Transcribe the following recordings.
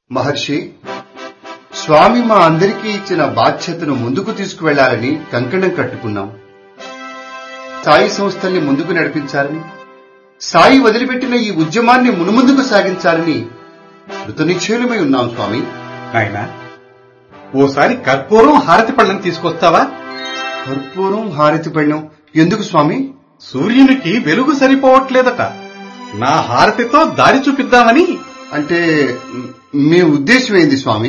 మహర్షి స్వామి మా అందరికీ ఇచ్చిన బాధ్యతను ముందుకు తీసుకువెళ్లాలని కంకణం కట్టుకున్నాం సాయి సంస్థల్ని ముందుకు నడిపించాలని సాయి వదిలిపెట్టిన ఈ ఉద్యమాన్ని మునుముందుకు సాగించాలని కృతనిశ్చయులమై ఉన్నాం స్వామి నాయనా ఓసారి కర్పూరం హారతి పళ్ళని తీసుకొస్తావా కర్పూరం హారతి పళ్ళం ఎందుకు స్వామి సూర్యునికి వెలుగు సరిపోవట్లేదట నా హారతితో దారి చూపిద్దామని అంటే మ్, మీ ఉద్దేశం ఏంది స్వామి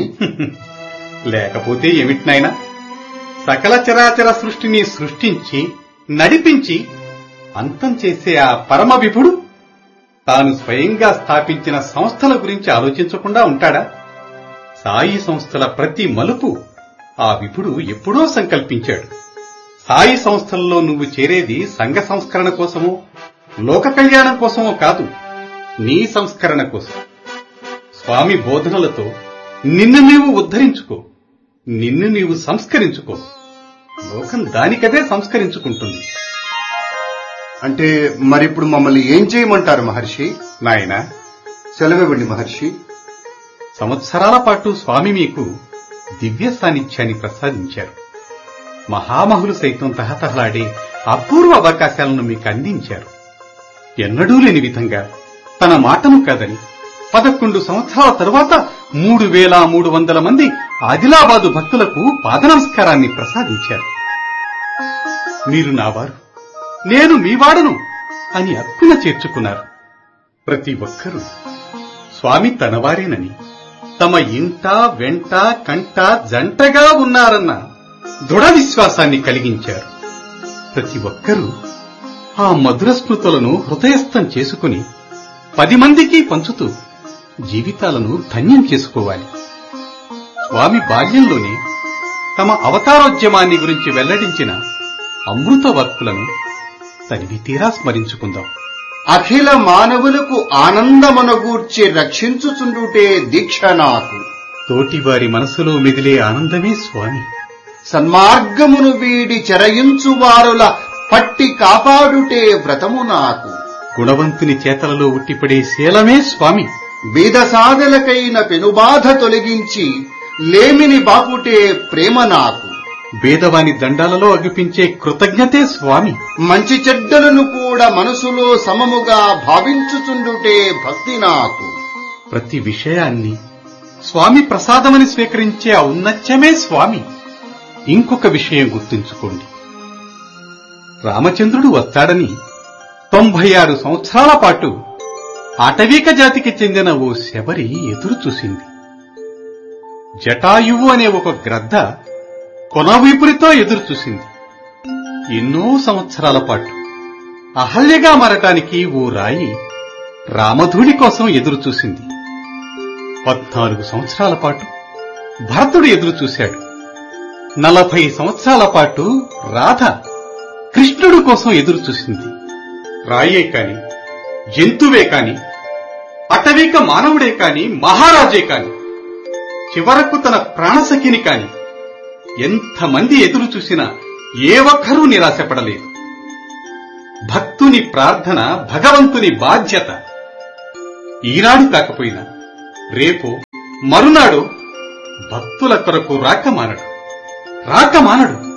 లేకపోతే ఏమిటి నాయనా సకల చరాచర సృష్టిని సృష్టించి నడిపించి అంతం చేసే ఆ పరమ విభుడు తాను స్వయంగా స్థాపించిన సంస్థల గురించి ఆలోచించకుండా ఉంటాడా సాయి సంస్థల ప్రతి మలుపు ఆ విభుడు ఎప్పుడో సంకల్పించాడు సాయి సంస్థల్లో నువ్వు చేరేది సంఘ సంస్కరణ కోసమో లోక కళ్యాణం కోసమో కాదు నీ సంస్కరణ కోసం స్వామి బోధనలతో నిన్ను నీవు ఉద్ధరించుకో నిన్ను నీవు సంస్కరించుకో లోకం దానికదే సంస్కరించుకుంటుంది అంటే మరిప్పుడు మమ్మల్ని ఏం చేయమంటారు మహర్షి నాయనా సెలవివ్వండి మహర్షి సంవత్సరాల పాటు స్వామి మీకు దివ్య సాన్నిధ్యాన్ని ప్రసాదించారు మహామహులు సైతం తహతహలాడే అపూర్వ అవకాశాలను మీకు అందించారు ఎన్నడూ లేని విధంగా తన మాటను కాదని పదకొండు సంవత్సరాల తరువాత మూడు వేల మూడు వందల మంది ఆదిలాబాదు భక్తులకు పాద నమస్కారాన్ని ప్రసాదించారు మీరు నావారు నేను మీవాడను అని అక్కున చేర్చుకున్నారు ప్రతి ఒక్కరూ స్వామి తనవారేనని తమ ఇంట వెంట కంట జంటగా ఉన్నారన్న దృఢ విశ్వాసాన్ని కలిగించారు ప్రతి ఒక్కరూ ఆ మధుర స్మృతులను హృదయస్థం చేసుకుని పది మందికి పంచుతూ జీవితాలను ధన్యం చేసుకోవాలి స్వామి బాల్యంలోనే తమ అవతారోద్యమాన్ని గురించి వెల్లడించిన అమృత వర్కులను తనివి తీరా స్మరించుకుందాం అఖిల మానవులకు ఆనందమనగూర్చి రక్షించుచుండుటే దీక్ష నాకు తోటివారి మనసులో మెదిలే ఆనందమే స్వామి సన్మార్గమును వీడి చెరయించు వారుల పట్టి కాపాడుటే వ్రతము నాకు గుణవంతుని చేతలలో ఉట్టిపడే శీలమే స్వామి బీద సాధలకైన పెనుబాధ తొలగించి లేమిని బాపుటే ప్రేమ నాకు భేదవాని దండాలలో అగిపించే కృతజ్ఞతే స్వామి మంచి చెడ్డలను కూడా మనసులో సమముగా భావించుచుండుటే భక్తి నాకు ప్రతి విషయాన్ని స్వామి ప్రసాదమని స్వీకరించే ఔన్నత్యమే స్వామి ఇంకొక విషయం గుర్తుంచుకోండి రామచంద్రుడు వస్తాడని తొంభై ఆరు సంవత్సరాల పాటు అటవీక జాతికి చెందిన ఓ శబరి ఎదురు చూసింది జటాయువు అనే ఒక గ్రద్ద కొనవీపురితో ఎదురు చూసింది ఎన్నో సంవత్సరాల పాటు అహల్యగా మారటానికి ఓ రాయి రామధూడి కోసం ఎదురు చూసింది పద్నాలుగు సంవత్సరాల పాటు భరతుడు ఎదురు చూశాడు నలభై సంవత్సరాల పాటు రాధ కృష్ణుడు కోసం ఎదురు చూసింది రాయే కాని జంతువే కాని అటవిక మానవుడే కాని మహారాజే కాని చివరకు తన ప్రాణసఖిని కాని ఎంతమంది ఎదురు చూసినా ఏ ఒక్కరూ నిరాశపడలేదు భక్తుని ప్రార్థన భగవంతుని బాధ్యత ఈనాడు కాకపోయినా రేపు మరునాడు భక్తుల కొరకు రాక మానడు రాక మానడు